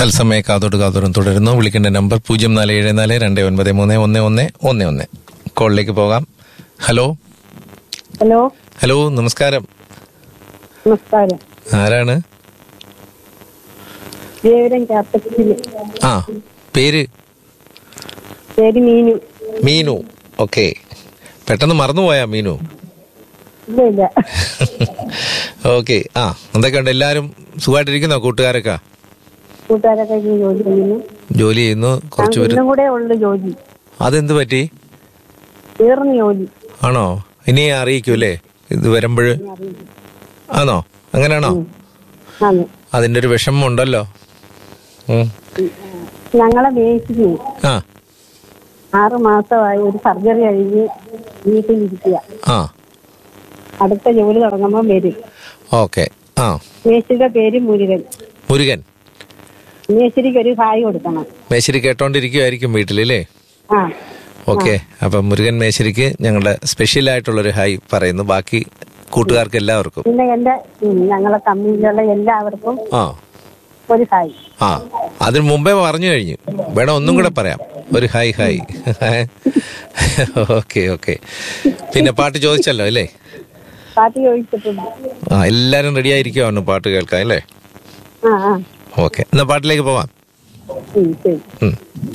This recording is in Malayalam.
തത്സമയ കാതോട് കാതോടും തുടരുന്നു വിളിക്കേണ്ട നമ്പർ പൂജ്യം നാല് ഏഴ് നാല് രണ്ട് ഒൻപത് മൂന്ന് ഒന്ന് ഒന്ന് ഒന്ന് ഒന്ന് കോളിലേക്ക് പോകാം ഹലോ ഹലോ ഹലോ നമസ്കാരം നമസ്കാരം ആരാണ് ദേവരം ക്യാപിറ്റലില് ആ പേര് പേര് മീനു മീനു ഓക്കെ പെട്ടെന്ന് മറന്നുപോയാ മീനു ഇല്ല ഇല്ല ഓക്കെ ആ എന്തൊക്കെയുണ്ട് എല്ലാവരും സുഖമായിട്ടിരിക്കുന്നോ കൂട്ടുകാരൊക്കെ കൂട്ടുകാരൊക്കെ ഈ ജോലി ചെയ്യുന്നു ജോലി ചെയ്യുന്നു കുറച്ച് പേര് ഇന്നും കൂടെ ഉള്ളു ജോലി അതെന്ത് പറ്റി തീർന്നു ജോലി ആണോ ഇനി അറിയിക്കൂലേ ഇത് വരുമ്പോൾ ആണോ അങ്ങനെയാണോ ആണ് അതിന്റെ ഒരു വിഷമം ഉണ്ടല്ലോ ഉം. ഞങ്ങളെ ബേസിക്ക് ആ ആറ് മാസമായി ഒരു സർജറി കഴിഞ്ഞ് വീട്ടിലിരിക്കുക ആ അടുത്ത ജോലി തുടങ്ങുമ്പോൾ വരും ഓക്കെ ആ മേശിയുടെ പേര് മുരുകൻ മുരുകൻ മേശിരിക്ക് ഒരു ഹായ് കൊടുക്കണം മേശരി കേട്ടോണ്ടിരിക്കുമായിരിക്കും വീട്ടിലല്ലേ ആ ഓക്കെ അപ്പൊ മുരുകൻ മേശരിക്ക് ഞങ്ങളുടെ സ്പെഷ്യൽ ആയിട്ടുള്ളൊരു ഹായ് പറയുന്നു ബാക്കി കൂട്ടുകാർക്ക് എല്ലാവർക്കും പിന്നെ എന്റെ ഉം, ഞങ്ങളെ കമ്പനിയിലുള്ള എല്ലാവർക്കും ആ ഒരു ഹായ് ആ അതിന് മുമ്പേ പറഞ്ഞു കഴിഞ്ഞു വേണം ഒന്നും കൂടെ പറയാം ഒരു ഹായ് ഹായ് ഓക്കെ ഓക്കെ പിന്നെ പാട്ട് ചോദിച്ചല്ലോ അല്ലേ പാട്ട് ചോദിച്ചിട്ടുണ്ട് ആ എല്ലാരും റെഡി ആയിരിക്കുവാണ് പാട്ട് കേൾക്കാൻ അല്ലേ ആ ആ ഓക്കെ എന്നാ പാട്ടിലേക്ക് പോവാം ഉം, ശരി ഉം.